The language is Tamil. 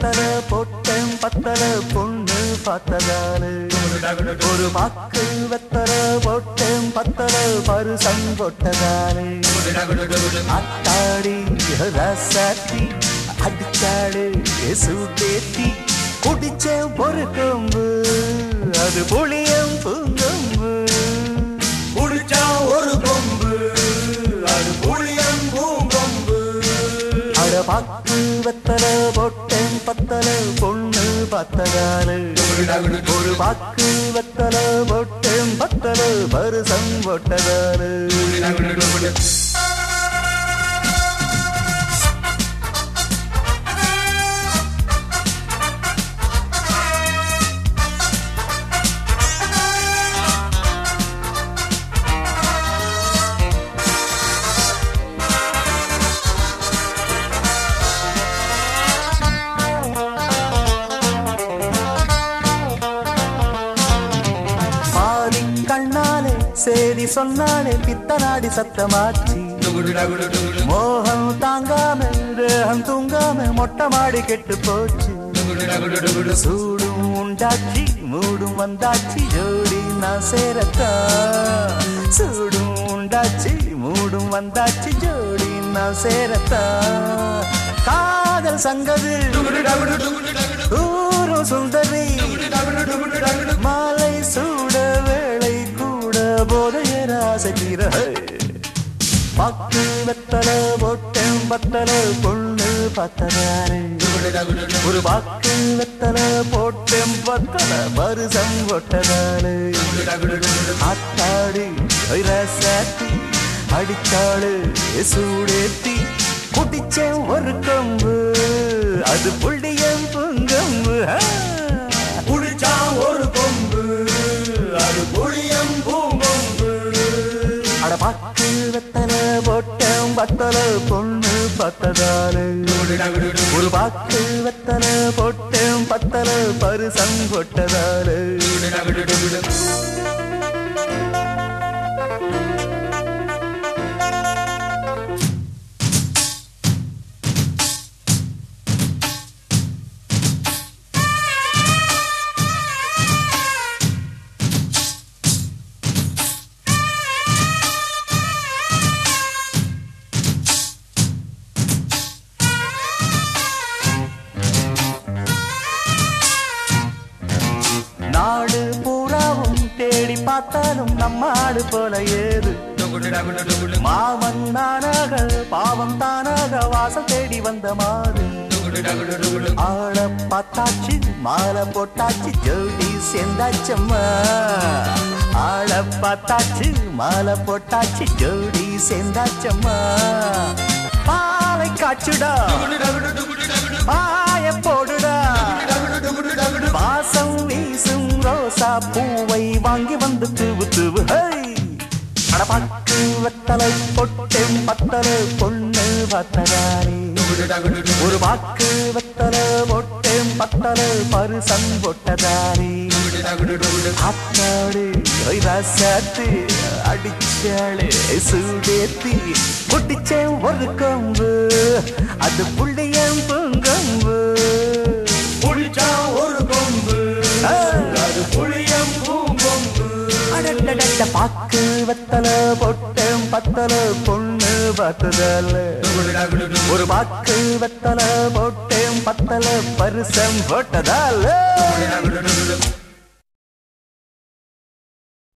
வெத்தல போட்டேன் பத்தல பொண்ணு பார்த்ததாலு ஒரு பாக்கு வெத்தல போட்டேன் பத்தல பருசம் போட்டதாலு அத்தாடி ரசாத்தி அடிச்சாடு சுடேத்தி குடிச்ச ஒரு கொம்பு அது புளியம் பூங்கொம்பு குடிச்சா ஒரு கொம்பு அது புளியம் பூங்கொம்பு அட பாக்கு வெத்தல போட்டேன் பத்தல பொண்ணு பத்ததாலு ஒரு பாக்கு வெத்தல போட்டேன் பத்தல பருசம் போட்டதாலு பாதி கண்ணாலே சேதி சொன்னாலே பித்தனாடி சத்தமாச்சி மோகம் தாங்காம தேகம் தூங்காம மொட்டை மாடி கெட்டு போச்சு சூடும் உண்டாச்சி மூடும் வந்தாச்சி ஜோடி நான் சேரத்தா சூடும் உண்டாச்சி மூடும் வந்தாச்சி ஜோடி நான் சேரத்தா காதல் சங்கது ஊரும் சுந்தரி மாலை சூட வேளை கூட போதைய ராசகிர பக்கு வெத்தல போட்டேன் பத்தல பொண்ணு பத்ததாரு ஒரு பாக்கு வெத்தல போட்டேன் பத்தல பருசம் கொட்டதாரு அத்தாடு ரசாத்தி அடிச்சாடு சூடேத்தி குடிச்சேன் ஒரு கம்பு அது புள்ளியம் புங்கம்பு ஆ. குடிச்சா ஒரு கொம்பு அது புளியம் பூங்கொம்பு அட பாக்கு வெத்தல போட்டேன் பத்தல பொண்ணு பத்ததாரு ஒரு பாக்கு வெத்தல போட்டேன் பத்தல பருசம் கொட்டதாரு நாடு பூராவும் தேடி பார்த்தாலும் நம்ம ஆடு போல ஏது மாமன் நானாக பாவம் தானாக வாசல் தேடி வந்த மாறு ஆள பார்த்தாச்சு மாலை போட்டாச்சு ஜோடி சேர்ந்தாச்சம்மா ஆள பார்த்தாச்சு மாலை போட்டாச்சு ஜோடி சேர்ந்தாச்சம்மா பாலை காச்சுடா பாய போடுடா வாசம் வீசும் ரோசா பூவை வாங்கி வந்து தூவு தூவு ஹை அட பாக்கு வெத்தலை பொட்டேன் பத்தலை பொண்ணு பத்ததாரே ஒரு வாக்கு வெத்தலை பொட்டேன் பத்தலை பருசம் பொட்டதாரே அத்தாடு ரசாத்து அடிச்சாளே சூடேத்தி குட்டிச்சேன் ஒரு கொம்பு அது புள்ளியம் பூங்கொம்பு குடிச்சா ஒரு கொம்பு ஆ. அது புளியம் பூங்கொம்பு அடடடட பாக்கு வெத்தல பொட்டம் பத்தல பொண்ணு பார்த்ததால ஒரு பாக்கு வெத்தல பொட்டம் பத்தல பரிசம் போட்டதால